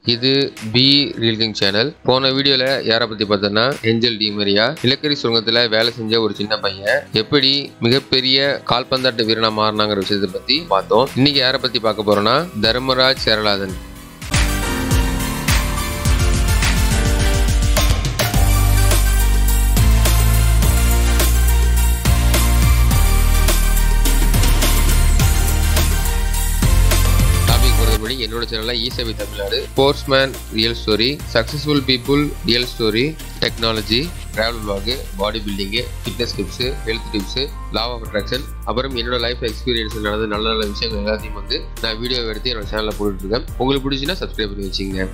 இது B reel king channel போன வீடியோல யாரை பத்தி பார்த்தோம்னா ஏஞ்சல் டி மரியா நிலக்கரி சுரங்கத்துல வேலை செஞ்ச ஒரு சின்ன பையன் எப்படி மிகப்பெரிய கால்பந்தாட்ட வீரனா மாறினாங்கிற விஷயத்தை பத்தி பார்த்தோம் இன்னைக்கு யாரை பத்தி பார்க்க போறோம்னா தர்மராஜ் சேரலாதன் டாபிக் பொறுத்தபடி என்னோட சேனல்ல ஈசவி Tamil Nadu sportsman real story successful people real story technology travel vlog body building fitness tips health tips law of attraction அப்புறம் என்னோட லைஃப் எக்ஸ்பீரியன்ஸ் நடந்த நல்ல நல்ல விஷயங்கள் எல்லாத்தையும் வந்து நான் வீடியோ எடுத்து என்னோட சேனலில் போட்டுட்டு இருக்கேன் உங்களுக்கு பிடிச்சுன்னா சப்ஸ்கிரைப் பண்ணி வச்சுங்க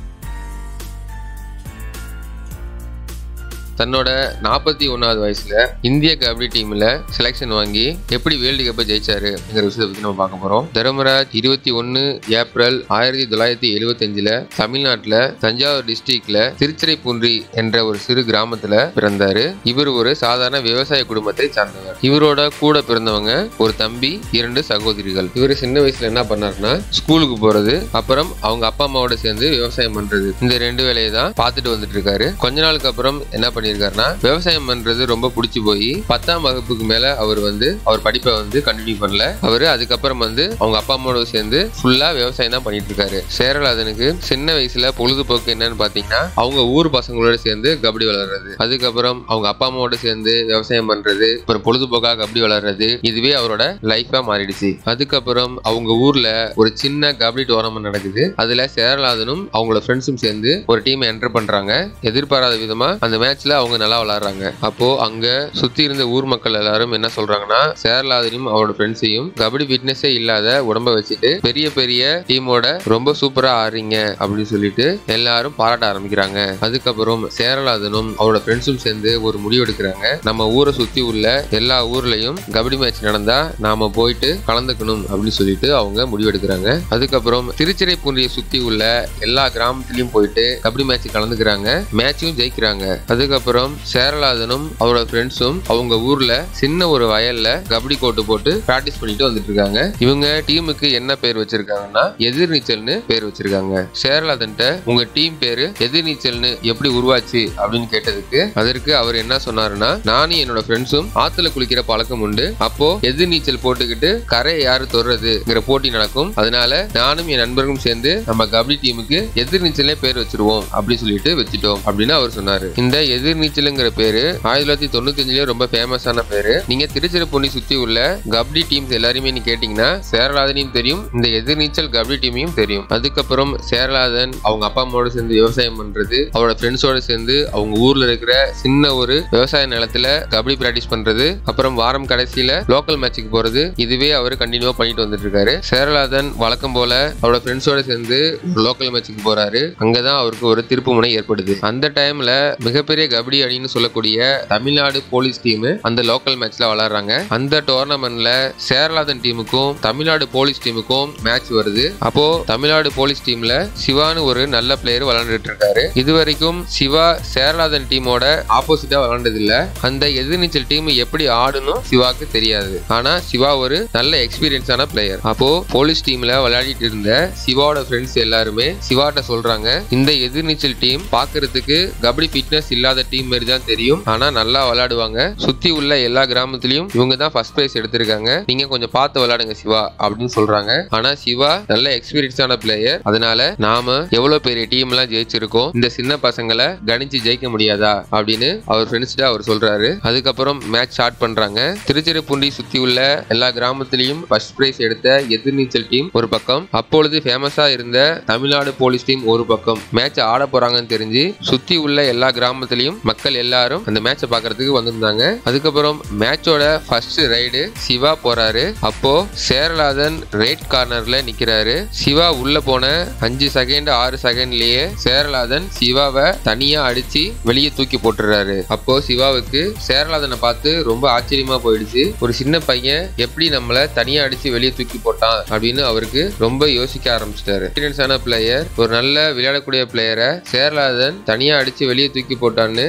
தன்னோட நாற்பத்தி ஒன்றாவது வயசுல இந்திய கபடி டீம்ல செலெக்ஷன் வாங்கி எப்படி வேர்ல்டு கப்பை ஜெயிச்சாருங்கிற விஷயத்தை பத்தி நம்ம பார்க்க போறோம் தர்மராஜ் இருபத்தி ஒன்னு ஏப்ரல் ஆயிரத்தி தொள்ளாயிரத்தி எழுபத்தஞ்சுல தமிழ்நாட்டுல தஞ்சாவூர் டிஸ்ட்ரிக்ட்ல திருச்சிரைப்பூன்றி என்ற ஒரு சிறு கிராமத்துல பிறந்தாரு இவர் ஒரு சாதாரண விவசாய குடும்பத்தை சார்ந்தவர் இவரோட கூட பிறந்தவங்க ஒரு தம்பி இரண்டு சகோதரிகள் இவர் சின்ன வயசுல என்ன பண்ணாருன்னா ஸ்கூலுக்கு போறது அப்புறம் அவங்க அப்பா அம்மாவோட சேர்ந்து விவசாயம் பண்றது இந்த ரெண்டு வேலையை தான் பார்த்துட்டு வந்துட்டு இருக்காரு கொஞ்ச நாளுக்கு அப்புறம் என்ன பண்ணியிருக்காருன்னா விவசாயம் பண்றது ரொம்ப பிடிச்சி போய் பத்தாம் வகுப்புக்கு மேல அவர் வந்து அவர் படிப்பை வந்து கண்டினியூ பண்ணல அவரு அதுக்கப்புறம் வந்து அவங்க அப்பா அம்மாவோட சேர்ந்து ஃபுல்லா விவசாயம் தான் பண்ணிட்டு இருக்காரு சேரலாதனுக்கு சின்ன வயசுல பொழுதுபோக்கு என்னன்னு பாத்தீங்கன்னா அவங்க ஊர் பசங்களோட சேர்ந்து கபடி விளையாடுறது அதுக்கப்புறம் அவங்க அப்பா அம்மாவோட சேர்ந்து விவசாயம் பண்றது அப்புறம் பொழுதுபோக்காக கபடி விளையாடுறது இதுவே அவரோட லைஃபா மாறிடுச்சு அதுக்கப்புறம் அவங்க ஊர்ல ஒரு சின்ன கபடி டோர்னமெண்ட் நடக்குது அதுல சேரலாதனும் அவங்களோட ஃப்ரெண்ட்ஸும் சேர்ந்து ஒரு டீம் என்டர் பண்றாங்க எதிர்பாராத விதமா அந்த மேட்ச்ல அவங்க நல்லா விளையாடுறாங்க அப்போ அங்க சுத்தி இருந்த ஊர் மக்கள் எல்லாரும் என்ன சொல்றாங்கன்னா சேரலாதனையும் அவரோட ஃப்ரெண்ட்ஸையும் கபடி ஃபிட்னஸே இல்லாத உடம்ப வச்சுட்டு பெரிய பெரிய டீமோட ரொம்ப சூப்பரா ஆடுறீங்க அப்படின்னு சொல்லிட்டு எல்லாரும் பாராட்ட ஆரம்பிக்கிறாங்க அதுக்கப்புறம் சேரலாதனும் அவரோட ஃப்ரெண்ட்ஸும் சேர்ந்து ஒரு முடிவு எடுக்கிறாங்க நம்ம ஊரை சுத்தி உள்ள எல்லா ஊர்லயும் கபடி மேட்ச் நடந்தா நாம போயிட்டு கலந்துக்கணும் அப்படின்னு சொல்லிட்டு அவங்க முடிவு எடுக்கிறாங்க அதுக்கப்புறம் திருச்சிரைப்பூண்டியை சுத்தி உள்ள எல்லா கிராமத்திலயும் போயிட்டு கபடி மேட்ச் கலந்துக்கிறாங்க மேட்சும் ஜெயிக்கிறாங்க அதுக்கப்புறம் சேரலாதனும் அவரோட ஃப்ரெண்ட்ஸும் அவங்க ஊர்ல சின்ன ஒரு வயல்ல கபடி கோட்டு போட்டு பிராக்டிஸ் பண்ணிட்டு வந்துட்டு இருக்காங்க இவங்க டீமுக்கு என்ன பேர் வச்சிருக்காங்கன்னா எதிர்நீச்சல்னு பேர் வச்சிருக்காங்க சேரலாதன்ட்ட உங்க டீம் பேரு எதிர்நீச்சல்னு எப்படி உருவாச்சு அப்படின்னு கேட்டதுக்கு அதற்கு அவர் என்ன சொன்னாருன்னா நானும் என்னோட ஃப்ரெண்ட்ஸும் ஆத்துல குளிக்கிற பழக்கம் உண்டு அப்போ எதிர்நீச்சல் போட்டுக்கிட்டு கரையை யாரு தொடுறதுங்கிற போட்டி நடக்கும் அதனால நானும் என் நண்பர்களும் சேர்ந்து நம்ம கபடி டீமுக்கு எதிர்நீச்சலே பேர் வச்சிருவோம் அப்படி சொல்லிட்டு வச்சுட்டோம் அப்படின்னு அவர் சொன்னாரு இந்த எதிர்நீச்சலுங்கிற பேரு ஆயிரத்தி தொள்ளாயிரத்தி தொண்ணூத்தி அஞ்சுலயே ரொம்ப ஃபேமஸான பேரு நீங்க திருச்சிராப்பள்ளி சுத்தி உள்ள கபடி டீம்ஸ் எல்லாருமே நீ கேட்டீங்கன்னா சேரலாதனையும் தெரியும் இந்த எதிர்நீச்சல் கபடி டீமையும் தெரியும் அதுக்கப்புறம் சேரலாதன் அவங்க அப்பா அம்மாவோட சேர்ந்து விவசாயம் பண்றது அவரோட ஃப்ரெண்ட்ஸோட சேர்ந்து அவங்க ஊர்ல இருக்கிற சின்ன ஒரு விவசாய நிலத்துல கபடி பிராக்டிஸ் பண்றது அப்புறம் வாரம் கடைசியில லோக்கல் மேட்சுக்கு போறது இதுவே அவர் கண்டினியூவா பண்ணிட்டு வந்துட்டு இருக்காரு சேரலாதன் வழக்கம் போல அவரோட ஃப்ரெண்ட்ஸோட சேர்ந்து லோக்கல் மேட்சுக்கு போறாரு அங்கதான் அவருக்கு ஒரு திருப்பு முனை ஏற்படுது அந்த டைம்ல மிகப்பெரிய கபடி அணின்னு சொல்லக்கூடிய தமிழ்நாடு போலீஸ் டீம் அந்த லோக்கல் மேட்ச்ல விளையாடுறாங்க அந்த டோர்னமெண்ட்ல சேரலாதன் டீமுக்கும் தமிழ்நாடு போலீஸ் டீமுக்கும் மேட்ச் வருது அப்போ தமிழ்நாடு போலீஸ் டீம்ல சிவான்னு ஒரு நல்ல பிளேயர் விளையாண்டுட்டு இருக்காரு இது வரைக்கும் சிவா சேரலாதன் டீமோட ஆப்போசிட்டா விளையாண்டது இல்ல அந்த எதிர்நீச்சல் டீம் எப்படி ஆடணும் சிவாக்கு தெரியாது ஆனா சிவா ஒரு நல்ல எக்ஸ்பீரியன்ஸான பிளேயர் அப்போ போலீஸ் டீம்ல விளையாடிட்டு இருந்த சிவாவோட ஃப்ரெண்ட்ஸ் எல்லாருமே சிவாட்ட சொல்றாங்க இந்த எதிர்நீச்சல் டீம் பாக்குறதுக்கு கபடி ஃபிட்னஸ் இல்லாத டீம் மாதிரி தான் தெரியும் ஆனா நல்லா விளையாடுவாங்க சுத்தி உள்ள எல்லா கிராமத்துலயும் இவங்க தான் ஃபர்ஸ்ட் பிரைஸ் எடுத்திருக்காங்க நீங்க கொஞ்சம் பார்த்து விளையாடுங்க சிவா அப்படின்னு சொல்றாங்க ஆனா சிவா நல்ல எக்ஸ்பீரியன்ஸான பிளேயர் அதனால நாம எவ்வளவு பெரிய டீம் எல்லாம் ஜெயிச்சிருக்கோம் இந்த சின்ன பசங்களை கணிச்சு ஜெயிக்க முடியாதா அப்படின்னு அவர் ஃப்ரெண்ட்ஸ்ட அவர் சொல்றாரு அதுக்கப்புறம் மேட்ச் ஸ்டார்ட் பண்றாங்க திருச்சிராப்பள்ளி சுத்தி உள்ள எல்லா கிராமத்திலையும் ஃபர்ஸ்ட் பிரைஸ் எடுத்த எதிர்நீச்சல் டீம் ஒரு பக்கம் அப்பொழுது ஃபேமஸா இருந்த தமிழ்நாடு போலீஸ் டீம் ஒரு பக்கம் மேட்ச் ஆட போறாங்கன்னு தெரிஞ்சு சுத்தி உள்ள எல்லா கிராமத்திலையும் மக்கள் எல்லாரும் அந்த மேட்சை பார்க்கறதுக்கு வந்திருந்தாங்க அதுக்கப்புறம் மேட்சோட ஃபர்ஸ்ட் ரைடு சிவா போறாரு அப்போ சேரலாதன் ரைட் கார்னர்ல நிக்கிறாரு சிவா உள்ள போன அஞ்சு செகண்ட் ஆறு செகண்ட்லயே சேரலாதன் சிவாவை தனியா அடிச்சு வெளியே தூக்கி போட்டுறாரு அப்போ சிவாவுக்கு சேரலாதனை பார்த்து ரொம்ப ஆச்சரியமா போயிடுச்சு ஒரு சின்ன பையன் எப்படி நம்மள தனியா அடிச்சு வெளியே தூக்கி போட்டான் அப்படின்னு அவருக்கு ரொம்ப யோசிக்க ஆரம்பிச்சிட்டாரு எக்ஸ்பீரியன்ஸான பிளேயர் ஒரு நல்ல விளையாடக்கூடிய பிளேயரை சேரலாதன் தனியா அடிச்சு வெளியே தூக்கி போட்டான்னு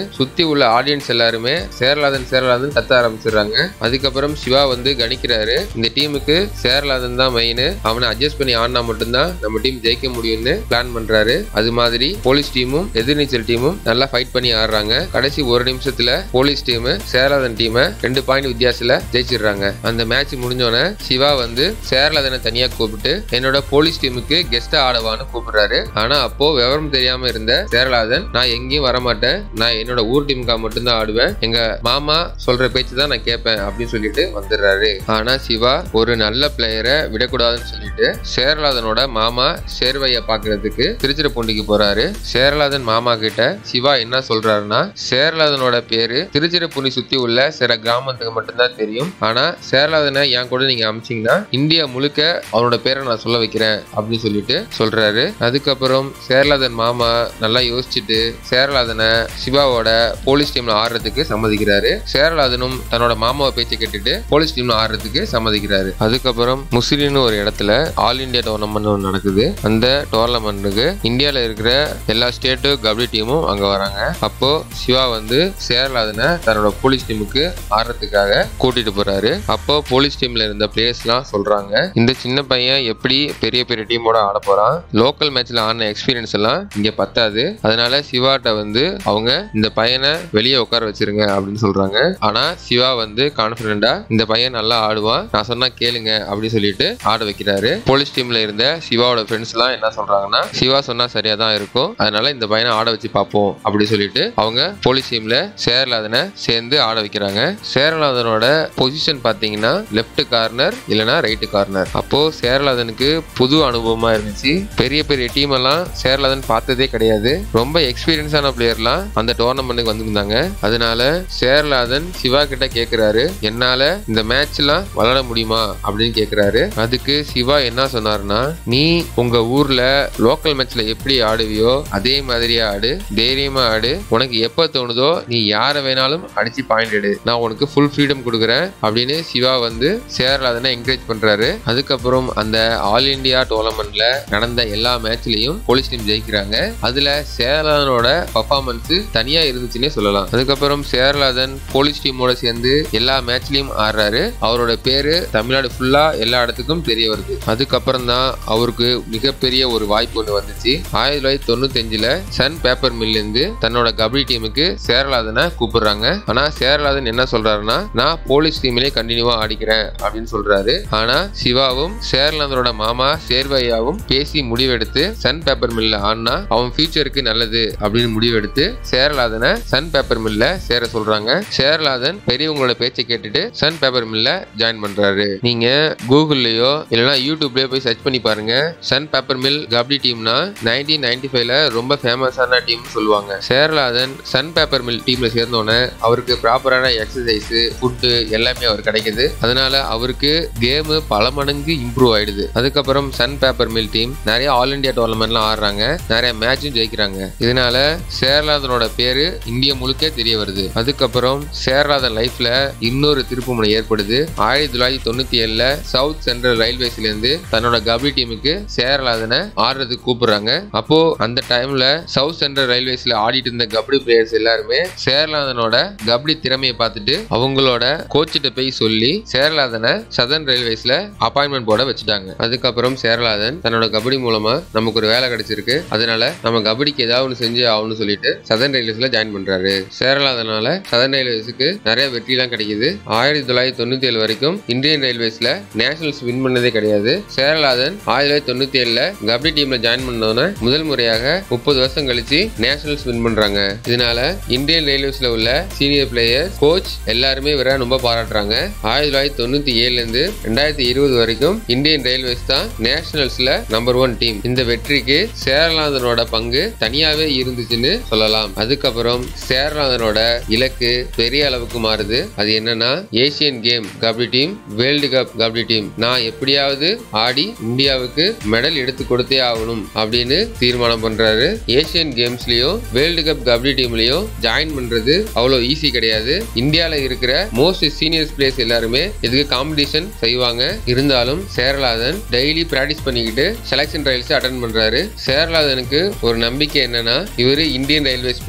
சுத்தி உள்ள ஆடியன்ஸ் எல்லாருமே சேரலாதன் சேரலாதன் கத்த ஆரம்பிச்சிடுறாங்க அதுக்கப்புறம் சிவா வந்து கணிக்கிறாரு இந்த டீமுக்கு சேரலாதன் தான் மெயின் அவனை அட்ஜஸ்ட் பண்ணி ஆடினா மட்டும்தான் நம்ம டீம் ஜெயிக்க முடியும்னு பிளான் பண்றாரு அது மாதிரி போலீஸ் டீமும் எதிர்நீச்சல் டீமும் நல்லா ஃபைட் பண்ணி ஆடுறாங்க கடைசி ஒரு நிமிஷத்துல போலீஸ் டீம் சேரலாதன் டீமை ரெண்டு பாயிண்ட் வித்தியாசத்துல ஜெயிச்சிடுறாங்க அந்த மேட்ச் முடிஞ்சோடனே சிவா வந்து சேரலாதனை தனியா கூப்பிட்டு என்னோட போலீஸ் டீமுக்கு கெஸ்டா ஆடவான்னு கூப்பிடுறாரு ஆனா அப்போ விவரம் தெரியாம இருந்த சேரலாதன் நான் எங்கேயும் வரமாட்டேன் நான் என்னோட ஊர் டீமுக்காக மட்டும்தான் ஆடுவேன் எங்க மாமா சொல்ற பேச்சு தான் நான் கேட்பேன் அப்படின்னு சொல்லிட்டு வந்துடுறாரு ஆனா சிவா ஒரு நல்ல பிளேயரை விடக்கூடாதுன்னு சொல்லிட்டு சேரலாதனோட மாமா சேர்வைய பாக்குறதுக்கு திருச்சிரப்பூண்டிக்கு போறாரு சேரலாதன் மாமா கிட்ட சிவா என்ன சொல்றாருன்னா சேரலாதனோட பேரு திருச்சிரப்பூண்டி சுத்தி உள்ள சில கிராமத்துக்கு மட்டும்தான் தெரியும் ஆனா சேரலாதனை என் கூட நீங்க அமிச்சிங்கன்னா இந்தியா முழுக்க அவனோட பேரை நான் சொல்ல வைக்கிறேன் அப்படின்னு சொல்லிட்டு சொல்றாரு அதுக்கப்புறம் சேரலாதன் மாமா நல்லா யோசிச்சுட்டு சேரலாதனை சிவாவோட போலீஸ் டீம்ல ஆடுறதுக்கு சம்மதிக்கிறாரு சேரலாதனும் தன்னோட மாமாவை பேச்சை கேட்டுட்டு போலீஸ் டீம்ல ஆடுறதுக்கு சம்மதிக்கிறாரு அதுக்கப்புறம் முஸ்லிம்னு ஒரு இடத்துல ஆல் இந்தியா டோர்னமெண்ட் ஒன்று நடக்குது அந்த டோர்னமெண்ட்டுக்கு இந்தியாவில் இருக்கிற எல்லா ஸ்டேட்டு கபடி டீமும் அங்க வராங்க அப்போ சிவா வந்து சேரலாதனை தன்னோட போலீஸ் டீமுக்கு ஆடுறதுக்காக கூட்டிட்டு போறாரு அப்போ போலீஸ் டீம்ல இருந்த பிளேயர்ஸ்லாம் சொல்றாங்க இந்த சின்ன பையன் எப்படி பெரிய பெரிய டீமோட ஆட போறான் லோக்கல் மேட்ச்ல ஆடின எக்ஸ்பீரியன்ஸ் எல்லாம் இங்க பத்தாது அதனால சிவாட்ட வந்து அவங்க இந்த பையனை வெளியே உட்கார வச்சிருங்க அப்படின்னு சொல்றாங்க ஆனா சிவா வந்து கான்பிடண்டா இந்த பையன் நல்லா ஆடுவான் நான் சொன்னா கேளுங்க அப்படின்னு சொல்லிட்டு ஆட வைக்கிறாரு போலீஸ் டீம்ல இருந்த சிவாவோட ஃப்ரெண்ட்ஸ் எல்லாம் என்ன சொல்றாங்கன்னா சிவா சொன்னா சரியா தான் இருக்கும் அதனால இந்த பையனை ஆட வச்சு பார்ப்போம் அப்படி சொல்லிட்டு அவங்க போலீஸ் டீம்ல சேரலாதனை சேர்ந்து ஆட வைக்கிறாங்க சேரலாதனோட பொசிஷன் பாத்தீங்கன்னா லெஃப்ட் கார்னர் இல்லனா ரைட் கார்னர் அப்போ சேரலாதனுக்கு புது அனுபவமா இருந்துச்சு பெரிய பெரிய டீம் எல்லாம் சேரலாதன் பார்த்ததே கிடையாது ரொம்ப எக்ஸ்பீரியன்ஸான பிளேயர்லாம் அந்த டோர்னமெண்ட்டுக்கு வந்திருந்தாங்க அதனால சேரலாதன் சிவா கிட்ட கேக்குறாரு என்னால இந்த மேட்ச்லாம் விளையாட முடியுமா அப்படின்னு கேக்குறாரு அதுக்கு சிவா என்ன சொன்னாருன்னா நீ உங்க ஊர்ல லோக்கல் மேட்ச்ல எப்படி ஆடுவியோ அதே மாதிரியே ஆடு தைரியமா ஆடு உனக்கு எப்ப தோணுதோ நீ யாரை வேணாலும் அடிச்சு பாயிண்ட் எடு நான் உனக்கு ஃபுல் ஃப்ரீடம் கொடுக்குறேன் அப்படின்னு சிவா வந்து சேரலாதனை என்கரேஜ் பண்றாரு அதுக்கப்புறம் அந்த ஆல் இந்தியா டோர்னமெண்ட்ல நடந்த எல்லா மேட்ச்லயும் போலீஸ் டீம் ஜெயிக்கிறாங்க அதுல சேரலாதனோட பர்ஃபார்மன்ஸ் தனியா இருந்துச்சுன்னே சொல்லலாம் அதுக்கப்புறம் சேரலாதன் போலீஸ் டீமோட சேர்ந்து எல்லா மேட்ச்லயும் ஆடுறாரு அவரோட பேரு தமிழ்நாடு ஃபுல்லா எல்லா இடத்துக்கும் தெரிய வருது அதுக்கப்புறம் தான் அவருக்கு மிகப்பெரிய ஒரு வாய்ப்பு ஒன்று வந்துச்சு ஆயிரத்தி தொள்ளாயிரத்தி தொண்ணூத்தி அஞ்சுல சன் பேப்பர் மில்ல இருந்து தன்னோட கபடி டீமுக்கு சேரலாதனை கூப்பிடுறாங்க ஆனா சேரலாதன் என்ன சொல்றாருன்னா நான் போலீஸ் டீம்லயே கண்டினியூவா ஆடிக்கிறேன் அப்படின்னு சொல்றாரு ஆனா சிவாவும் சேரலாதனோட மாமா சேர்வையாவும் பேசி முடிவெடுத்து சன் பேப்பர் மில்ல ஆடினா அவன் ஃபியூச்சருக்கு நல்லது அப்படின்னு முடிவெடுத்து சேரலாதனை சன் பேப்பர் மில்ல சேர சொல்றாங்க சேரலாதன் பெரியவங்களோட பேச்சை கேட்டுட்டு சன் பேப்பர் மில்ல ஜாயின் பண்றாரு நீங்க கூகுள்லயோ இல்லைன்னா யூடியூப்லயோ போய் சர்ச் பண்ணி பாருங்க சன் பேப்பர் மில் கபடி டீம்னா நைன்டீன் நைன்டி ஃபைவ்ல ரொம்ப ஃபேமஸான டீம் சொல்லுவாங்க சேரலாதன் சன் பேப்பர் மில் டீம்ல சேர்ந்தோன்னே அவருக்கு ப்ராப்பரான எக்ஸசைஸ் ஃபுட்டு எல்லாமே அவர் கிடைக்குது அதனால அவருக்கு கேமு பல மடங்கு இம்ப்ரூவ் ஆயிடுது அதுக்கப்புறம் சன் பேப்பர் மில் டீம் நிறைய ஆல் இந்தியா டோர்னமெண்ட்லாம் ஆடுறாங்க நிறைய மேட்சும் ஜெயிக்கிறாங்க இதனால சேரலாதனோட பேரு இந்தியா முழுக்க தெரிய வருது அதுக்கப்புறம் சேரலாதன் லைஃப்ல இன்னொரு திருப்புமுனை ஏற்படுது ஆயிரத்தி தொள்ளாயிரத்தி தொண்ணூத்தி ஏழுல சவுத் சென்ட்ரல் ரயில்வேஸ்ல இருந்து தன்னோட கபடி டீமுக்கு சேரலாதனை ஆடுறதுக்கு கூப்பிடுறாங்க அப்போ அந்த டைம்ல சவுத் சென்ட்ரல் ரயில்வேஸ்ல ஆடிட்டு இருந்த கபடி பிளேயர்ஸ் எல்லாருமே சேரலாதனோட கபடி திறமையை பார்த்துட்டு அவங்களோட கோச்சிட்ட போய் சொல்லி சேரலாதனை சதர்ன் ரயில்வேஸ்ல அப்பாயின்மெண்ட் போட வச்சுட்டாங்க அதுக்கப்புறம் சேரலாதன் தன்னோட கபடி மூலமா நமக்கு ஒரு வேலை கிடைச்சிருக்கு அதனால நம்ம கபடிக்கு ஏதாவது ஒன்று செஞ்சு ஆகணும்னு சொல்லிட்டு சதர்ன் ரயில்வேஸ்ல ஜாயின் பண்றாரு சேரலாதனால சதர்ன் ரயில்வேஸுக்கு நிறைய வெற்றிலாம் கிடைக்குது ஆயிரத்தி தொள்ளாயிரத்தி தொண்ணூத்தி ஏழு வரைக்கும் இந்தியன் ரயில்வேஸ்ல நேஷனல்ஸ் வின் பண்ணதே கிடையாது சேரலாதன் ஆயிரத்தி தொள்ளாயிரத்தி தொண்ணூத்தி ஏழுல கபடி டீம்ல ஜாயின் பண்ணோன்னே முதல் முறையாக முப்பது வருஷம் கழிச்சு நேஷனல்ஸ் வின் பண்றாங்க இதனால இந்தியன் ரயில்வேஸ்ல உள்ள சீனியர் பிளேயர் கோச் எல்லாருமே இவரை ரொம்ப பாராட்டுறாங்க ஆயிரத்தி தொள்ளாயிரத்தி தொண்ணூத்தி ஏழுல இருந்து ரெண்டாயிரத்தி இருபது வரைக்கும் இந்தியன் ரயில்வேஸ் தான் நேஷனல்ஸ்ல நம்பர் ஒன் டீம் இந்த வெற்றிக்கு சேரலாதனோட பங்கு தனியாவே இருந்துச்சுன்னு சொல்லலாம் அதுக்கப்புறம் சேரலாதனோட இலக்கு பெரிய அளவுக்கு மாறுது அது என்னன்னா Asian game kabaddi team world cup kabaddi team நான் எப்படியாவது ஆடி இந்தியாவுக்கு மெடல் எடுத்து கொடுத்தே ஆகணும் அப்படின்னு தீர்மானம் பண்றாரு ஏசியன் கேம்ஸ்லயும் வேர்ல்டு கப் கபடி டீம்லயும் ஜாயின் பண்றது அவ்வளவு ஈஸி கிடையாது இந்தியால இருக்கிற மோஸ்ட் சீனியர்ஸ் பிளேயர்ஸ் எல்லாருமே இதுக்கு காம்படிஷன் செய்வாங்க இருந்தாலும் சேரலாதன் டெய்லி பிராக்டிஸ் பண்ணிக்கிட்டு செலக்ஷன் ட்ரையல்ஸ் அட்டன் பண்றாரு சேரலாதனுக்கு ஒரு நம்பிக்கை என்னன்னா இவரு இந்தியன் ரயில்வேஸ் பிளேயர்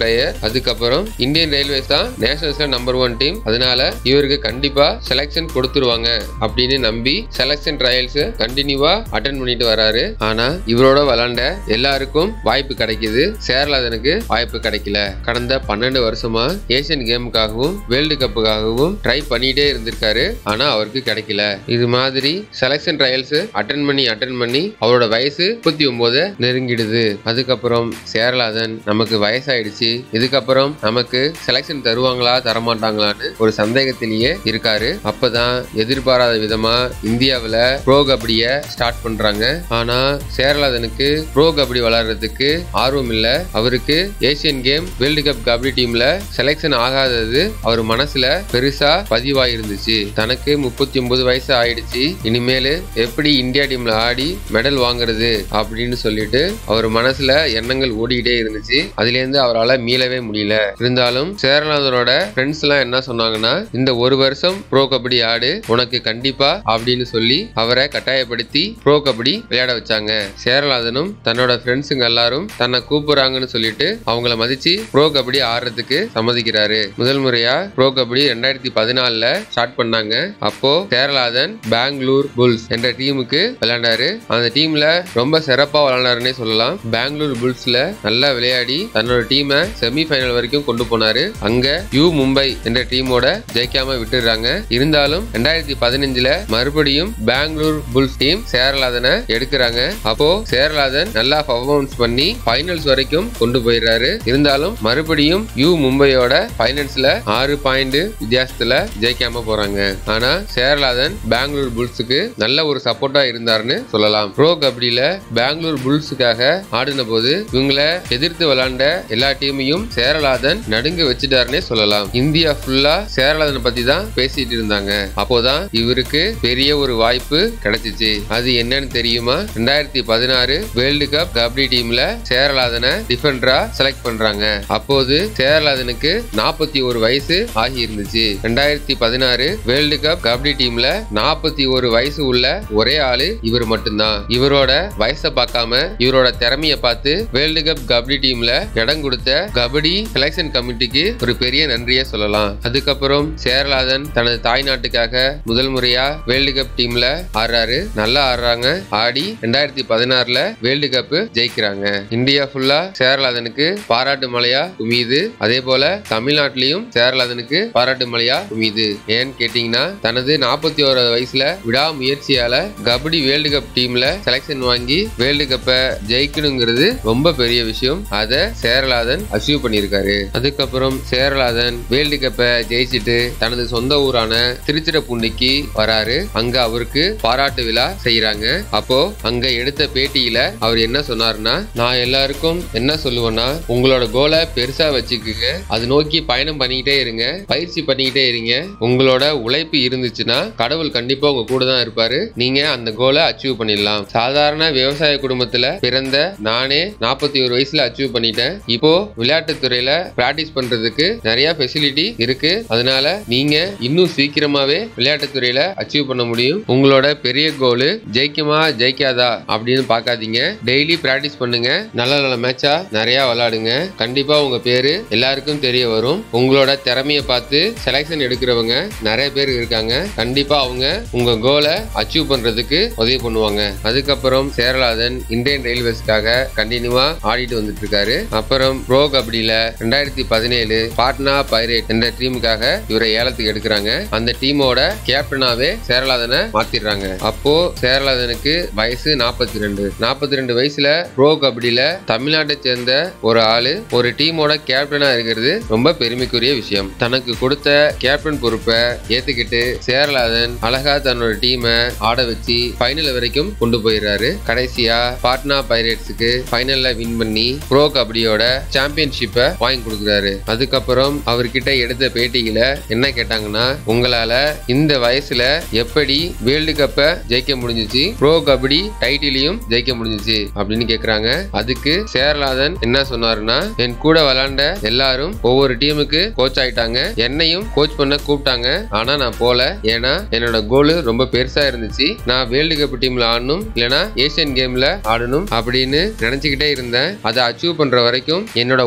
அதுக்கப்புறம் இந்தியன் ரயில்வேஸ் தான் நேஷனல்ஸ்ல நம்பர் ஒன் டீம் அதனால இவருக்கு கண்டிப்பா செலக்ஷன் கொடுத்துருவாங்க அப்படின்னு நம்பி செலக்ஷன் ட்ரையல்ஸ் கண்டினியூவா அட்டன் பண்ணிட்டு வராரு ஆனா இவரோட விளாண்ட எல்லாருக்கும் வாய்ப்பு கிடைக்குது சேரலாதனுக்கு வாய்ப்பு கிடைக்கல கடந்த பன்னெண்டு வருஷமா ஏசியன் கேமுக்காகவும் வேர்ல்டு கப்புக்காகவும் ட்ரை பண்ணிட்டே இருந்திருக்காரு ஆனா அவருக்கு கிடைக்கல இது மாதிரி செலக்ஷன் ட்ரையல்ஸ் அட்டன் பண்ணி அட்டன் பண்ணி அவரோட வயசு முப்பத்தி ஒன்பது நெருங்கிடுது அதுக்கப்புறம் சேரலாதன் நமக்கு வயசாயிடுச்சு இதுக்கப்புறம் நமக்கு செலக்ஷன் தருவாங்களா தரமாட்டாங்களான்னு ஒரு சந்தேகத்திலேயே இருக்காரு அப்பதான் எதிர்பாராத விதமா இந்தியாவுல ப்ரோ கபடிய ஸ்டார்ட் பண்றாங்க ஆனா சேரலாதனுக்கு ப்ரோ கபடி விளையாடுறதுக்கு ஆர்வம் இல்ல அவருக்கு Asian game world cup kabaddi டீம்ல செலக்ஷன் ஆகாதது அவர் மனசுல பெருசா பதிவாயிருந்துச்சு தனக்கு முப்பத்தி ஒன்பது வயசு ஆயிடுச்சு இனிமேல் எப்படி இந்தியா டீம்ல ஆடி மெடல் வாங்குறது அப்படின்னு சொல்லிட்டு அவர் மனசுல எண்ணங்கள் ஓடிக்கிட்டே இருந்துச்சு அதுல இருந்து அவரால் மீளவே முடியல இருந்தாலும் சேரநாதனோட ஃப்ரெண்ட்ஸ் எல்லாம் என்ன சொன்னாங்கன்னா இந்த ஒரு வருஷம் ப்ரோ கபடி ஆடு உனக்கு கண்டிப்பா அப்படின்னு சொல்லி அவரை கட்டாயப்படுத்தி ப்ரோ கபடி விளையாட வச்சாங்க சேரநாதனும் தன்னோட ஃப்ரெண்ட்ஸுங்க எல்லாரும் தன்னை கூப்பிடுறாங்கன்னு சொல்லிட்டு அவங்கள மதிச்சு ப்ரோ கபடி ஆடுறதுக்கு சம்மதிக்கிறாரு முதல் முறையா ப்ரோ கபடி ரெண்டாயிரத்தி பதினாலுல ஸ்டார்ட் பண்ணாங்க அப்போ சேரலாதன் பெங்களூர் புல்ஸ் என்ற டீமுக்கு விளையாண்டாரு அந்த டீம்ல ரொம்ப சிறப்பா விளையாண்டாருன்னே சொல்லலாம் பெங்களூர் புல்ஸ்ல நல்லா விளையாடி தன்னோட டீமை செமி ஃபைனல் வரைக்கும் கொண்டு போனாரு அங்க யூ மும்பை என்ற டீமோட ஜெயிக்காம விட்டுடுறாங்க இருந்தாலும் ரெண்டாயிரத்தி பதினஞ்சுல மறுபடியும் பெங்களூர் புல்ஸ் டீம் சேரலாதனை எடுக்கிறாங்க அப்போ சேரலாதன் நல்லா பர்ஃபார்மன்ஸ் பண்ணி ஃபைனல்ஸ் வரைக்கும் கொண்டு போயிடுறாரு இருந்தாலும் மறுபடியும் யூ மும்பையோட ஃபைனல்ஸ்ல ஆறு பாயிண்ட் வித்தியாசத்துல ஜெயிக்காம போறாங்க ஆனா சேரலாதன் பெங்களூர் புல்ஸுக்கு நல்ல ஒரு சப்போர்ட்டா இருந்தாருன்னு சொல்லலாம் ப்ரோ கபடியில பெங்களூர் புல்ஸுக்காக ஆடின போது இவங்களை எதிர்த்து விளையாண்ட எல்லா டீமையும் சேரலாதன் நடுங்க வச்சுட்டாருன்னே சொல்லலாம் இந்தியா ஃபுல்லா சேரலாதனை பத்தி தான் பேசிட்டு இருந்தாங்க அப்போதான் இவருக்கு பெரிய ஒரு வாய்ப்பு கிடைச்சிச்சு அது என்னன்னு தெரியுமா ரெண்டாயிரத்தி பதினாறு வேர்ல்டு கப் கபடி டீம்ல சேரலாதனை டிஃபெண்டரா செலக்ட் பண்றாங்க அப்போது சேரலாதனுக்கு நாற்பத்தி ஒரு வயசு ஆகி இருந்துச்சு ரெண்டாயிரத்தி பதினாறு வேர்ல்டு கப் கபடி டீம்ல நாற்பத்தி ஒரு வயசு உள்ள ஒரே ஆளு இவர் மட்டும்தான் இவரோட வயசை பார்க்காம இவரோட திறமைய பார்த்து வேர்ல்டு கப் கபடி டீம்ல இடம் கொடுத்த கபடி செலக்ஷன் கமிட்டிக்கு ஒரு பெரிய நன்றியை சொல்லலாம் அதுக்கப்புறம் சேரலாதன் தனது தாய் நாட்டுக்காக முதல் முறையா வேர்ல்டு கப் டீம்ல ஆடுறாரு நல்லா ஆடுறாங்க ஆடி ரெண்டாயிரத்தி பதினாறுல வேர்ல்டு கப் ஜெயிக்கிறாங்க இந்தியா ஃபுல்லா சேரலாதனுக்கு பாராட்டு மழையா குமியுது அதே போல தமிழ்நாட்டிலையும் சேரலாதனுக்கு பாராட்டு மழையா குமியுது ஏன்னு கேட்டீங்கன்னா தனது நாற்பத்தி ஓராவது வயசுல விடாமுயற்சியால கபடி வேர்ல்டு கப் டீம்ல செலக்ஷன் வாங்கி வேர்ல்டு கப்பை ஜெயிக்கணுங்கிறது ரொம்ப பெரிய விஷயம் அதை சேரலாதன் அச்சீவ் பண்ணியிருக்காரு அதுக்கப்புறம் சேரலாதன் வேர்ல்டு கப்பை ஜெயிச்சிட்டு தனது சொந்த ஊரான திருச்சிரப்பூண்டிக்கு வராரு அங்க அவருக்கு பாராட்டு விழா செய்யறாங்க அப்போ அங்க எடுத்த பேட்டியில அவர் என்ன சொன்னாருன்னா நான் எல்லாருக்கும் என்ன சொல்லுவேன்னா உங்களோட கோலை பெருசா வச்சுக்குங்க அது நோக்கி பயணம் பண்ணிக்கிட்டே இருங்க பயிற்சி பண்ணிக்கிட்டே இருங்க உங்களோட உழைப்பு இருந்துச்சுன்னா கடவுள் கண்டிப்பா உங்க கூட தான் இருப்பாரு நீங்க அந்த கோலை அச்சீவ் பண்ணிடலாம் சாதாரண விவசாய குடும்பத்துல பிறந்த நானே நாற்பத்தி ஒரு வயசுல அச்சீவ் பண்ணிட்டேன் இப்போ விளையாட்டு துறையில பிராக்டிஸ் பண்றதுக்கு நிறைய ஃபெசிலிட்டி இருக்கு அதனால நீங்க இன்னும் சீக்கிரமாவே விளையாட்டு துறையில அச்சீவ் பண்ண முடியும் உங்களோட பெரிய கோல் ஜெயிக்குமா ஜெயிக்காதா அப்படின்னு பார்க்காதீங்க டெய்லி பிராக்டிஸ் பண்ணுங்க நல்ல நல்ல மேட்சா நிறைய விளையாடுங்க கண்டிப்பா உங்க பேரு எல்லாருக்கும் தெரிய வரும் உங்களோட திறமையை பார்த்து செலக்ஷன் எடுக்கிறவங்க நிறைய பேர் இருக்காங்க கண்டிப்பா அவங்க உங்க கோலை அச்சீவ் பண்றதுக்கு உதவி பண்ணுவாங்க அதுக்கப்புறம் சேரலாதன் இந்தியன் ரயில்வேஸ்க்காக கண்டினியூவா ஆடிட்டு வந்துட்டு இருக்காரு அப்புறம் ப்ரோ கபடியில ரெண்டாயிரத்தி பதினேழு பாட்னா பைரேட் என்ற டீமுக்காக இவரை ஏலத்துக்கு எடுக்கிறாங்க அந்த டீமோட கேப்டனாவே சேரலாதனை மாத்திடுறாங்க அப்போ சேரலாதனுக்கு வயசு நாற்பத்தி ரெண்டு நாற்பத்தி ரெண்டு வயசுல ப்ரோ கபடியில தமிழ்நாட்டை சேர்ந்த ஒரு ஆளு ஒரு டீமோட கேப்டனா இருக்கிறது ரொம்ப பெருமைக்குரிய விஷயம் தனக்கு கொடுத்த கேப்டன் பொறுப்பை ஏத்துக்கிட்டு சேரலாதன் அழகா தன்னோட டீமை ஆட வச்சு ஃபைனல் வரைக்கும் கொண்டு போயிடுறாரு கடைசியா பாட்னா பைரேட்ஸுக்கு ஃபைனல்ல வின் பண்ணி ப்ரோ கபடியோட சாம்பியன்ஷிப்பை வாங்கி கொடுக்குறாரு அதுக்கப்புறம் அவர்கிட்ட எடுத்த பேட்டியில என்ன கேட்டாங்கன்னா உங்களால இந்த வயசுல எப்படி வேர்ல்டு கப்பை ஜெயிக்க முடிஞ்சுச்சு ப்ரோ கபடி டைட்டிலையும் ஜெயிக்க முடிஞ்சுச்சு அப்படின்னு கேக்குறாங்க அதுக்கு சேரலாதன் என்ன சொன்னாருன்னா என் கூட விளையாண்ட எல்லாரும் ஒவ்வொரு டீமுக்கு கோச் ஆயிட்டாங்க என்னையும் கோச் பண்ண கூப்பிட்டாங்க ஆனா நான் போல ஏன்னா என்னோட கோல் ரொம்ப பெருசா இருந்துச்சு நான் வேர்ல்டு கப் டீம்ல ஆடணும் இல்லனா ஏசியன் கேம்ல ஆடணும் அப்படின்னு நினைச்சுக்கிட்டே இருந்தேன் அதை அச்சீவ் பண்ற வரைக்கும் என்னோட உடம்ப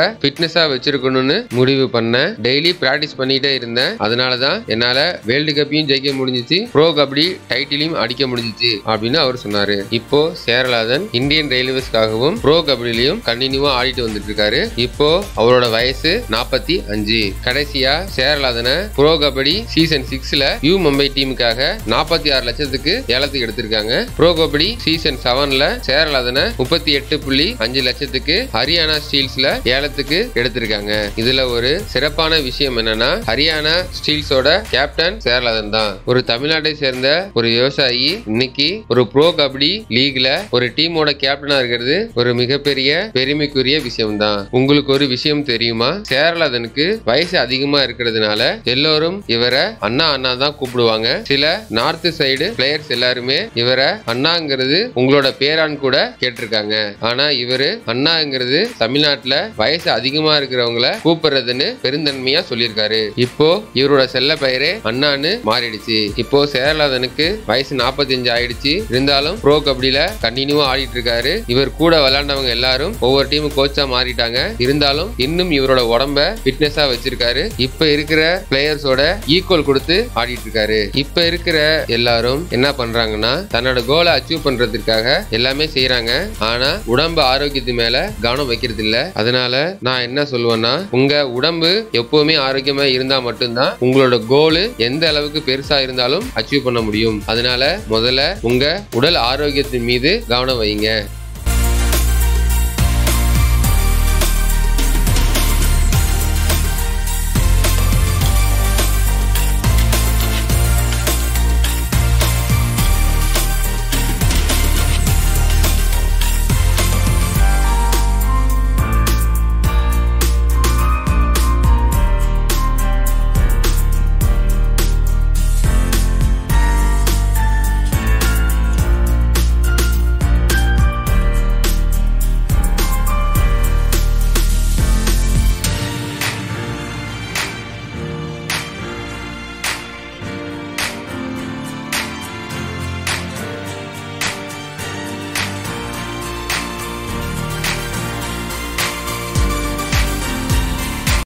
ஃபிட்னஸா வச்சிருக்கணும்னு முடிவு பண்ணேன் டெய்லி பிராக்டிஸ் பண்ணிட்டே இருந்தேன் அதனால தான் என்னால வேர்ல்டு கப்பையும் ஜெயிக்க முடிஞ்சிச்சு ப்ரோ கபடி டைட்டிலையும் அடிக்க முடிஞ்சிச்சு அப்படின்னு அவர் சொன்னாரு இப்போ சேரலாதன் இந்தியன் ரயில்வேஸ்க்காகவும் ப்ரோ கபடிலையும் கண்டினியூவா ஆடிட்டு வந்துட்டு இருக்காரு இப்போ அவரோட வயசு நாற்பத்தி அஞ்சு கடைசியா சேரலாதனை ப்ரோ கபடி சீசன் சிக்ஸ்ல யூ மும்பை டீமுக்காக நாற்பத்தி ஆறு லட்சத்துக்கு ஏலத்துக்கு எடுத்திருக்காங்க ப்ரோ கபடி சீசன் செவன்ல சேரலாதனை முப்பத்தி எட்டு புள்ளி அஞ்சு லட்சத்துக்கு ஹரியானா ஸ்டீல்ஸ்ல ஏலத்துக்கு எடுத்திருக்காங்க இதுல ஒரு சிறப்பான விஷயம் என்னன்னா ஹரியானா ஸ்டீல்ஸோட கேப்டன் சேரலாதன் தான் ஒரு தமிழ்நாட்டை சேர்ந்த ஒரு விவசாயி இன்னைக்கு ஒரு ப்ரோ கபடி லீக்ல ஒரு டீமோட கேப்டனா இருக்கிறது ஒரு மிகப்பெரிய பெருமைக்குரிய விஷயம் தான் உங்களுக்கு ஒரு விஷயம் தெரியுமா சேரலாதனுக்கு வயசு அதிகமா இருக்கிறதுனால எல்லோரும் இவரை அண்ணா அண்ணா தான் கூப்பிடுவாங்க சில நார்த் சைடு பிளேயர்ஸ் எல்லாருமே இவரை அண்ணாங்கிறது உங்களோட பேரான்னு கூட கேட்டிருக்காங்க ஆனா இவரு அண்ணாங்கிறது தமிழ்நாட்டுல வயசு அதிகமா இருக்கிறவங்கள கூப்பிடுறதுன்னு பெருந்தன்மையா சொல்லியிருக்காரு இப்போ இவரோட செல்ல பெயரே அண்ணான்னு மாறிடுச்சு இப்போ சேரலாதனுக்கு வயசு 45 ஆயிடுச்சு இருந்தாலும் ப்ரோ கபடியில கண்டினியூவா ஆடிட்டு இருக்காரு இவர் கூட விளையாண்டவங்க எல்லாரும் ஒவ்வொரு டீம் கோச்சா மாறிட்டாங்க இருந்தாலும் இன்னும் இவரோட உடம்ப ஃபிட்னஸா வச்சிருக்காரு இப்ப இருக்கிற பிளேயர்ஸோட ஈக்குவல் கொடுத்து ஆடிட்டு இருக்காரு இப்ப இருக்கிற எல்லாரும் என்ன பண்றாங்கன்னா தன்னோட கோலை அச்சீவ் பண்றதுக்காக எல்லாமே செய்யறாங்க ஆனா உடம்பு ஆரோக்கியத்து மேல கவனம் வைக்கிறது இல்ல அதனால நான் என்ன சொல்லுவேன்னா உங்க உடம்பு எப்பவுமே ஆரோக்கியமா இருந்தா மட்டும்தான் உங்களோட கோலு எந்த அளவுக்கு பெருசா இருந்தாலும் அச்சீவ் பண்ண முடியும் அதனால முதல்ல உங்க உடல் ஆரோக்கியத்தின் மீது கவனம் வைங்க